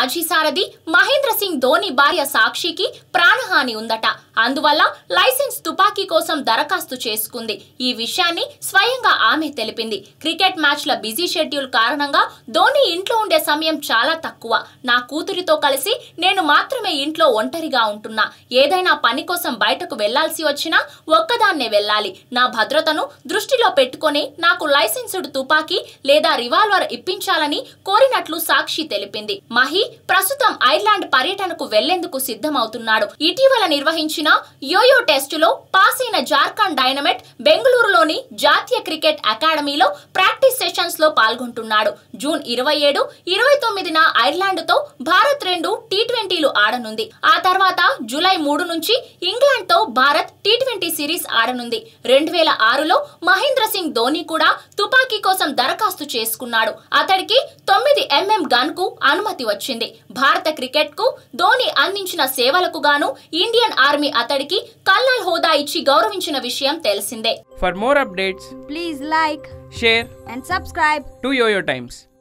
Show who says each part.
Speaker 1: మాజీ సారథి మహేంద్ర సింగ్ ధోని భార్య సాక్షికి ప్రాణహాని ఉందట అందువల్ల లైసెన్స్ తుపాకీ కోసం దరఖాస్తు చేసుకుంది ఈ విషయాన్ని స్వయంగా ఆమె తెలిపింది క్రికెట్ మ్యాచ్ల బిజీ షెడ్యూల్ కారణంగా ధోని ఇంట్లో ఉండే సమయం చాలా తక్కువ నా కూతురితో కలిసి నేను మాత్రమే ఇంట్లో ఒంటరిగా ఉంటున్నా ఏదైనా పని కోసం బయటకు వెళ్లాల్సి వచ్చినా ఒక్కదాన్నే వెళ్ళాలి నా భద్రతను దృష్టిలో పెట్టుకొని నాకు లైసెన్సుడ్ తుపాకీ లేదా రివాల్వర్ ఇప్పించాలని కోరినట్లు సాక్షి తెలిపింది మహి ప్రస్తుతం ఐర్లాండ్ పర్యటనకు వెళ్లేందుకు సిద్ధమవుతున్నాడు ఇటీవల నిర్వహించిన యోయో టెస్టులో పాస్ అయిన జార్ఖండ్ డైనమెట్ బెంగళూరులోని జాతీయ క్రికెట్ అకాడమీలో ప్రాక్టీస్ సెషన్స్ లో పాల్గొంటున్నాడు జూన్ ఇరవై ఏడు ఇరవై తొమ్మిదిన ఐర్లాండ్ తో భారత్ రెండు టీ ట్వంటీలు ఆడనుంది ఆ తర్వాత జూలై మూడు నుంచి ఇంగ్లాండ్ తో భారత్ టీ ట్వంటీ సిరీస్ ఆడనుంది రెండు వేల ఆరులో మహేంద్ర సింగ్ ధోని కూడా తుపాకీ కోసం దరఖాస్తు చేసుకున్నాడు అతడికి తొమ్మిది ఎంఎం గన్ కు అనుమతి వచ్చింది భారత క్రికెట్ కు ధోని అందించిన సేవలకు గాను ఇండియన్ ఆర్మీ అతడికి కల్నల్ హోదా ఇచ్చి గౌరవించిన విషయం తెలిసిందే
Speaker 2: For more updates,
Speaker 3: Please like
Speaker 2: share
Speaker 3: and subscribe.
Speaker 2: to YoYo Times.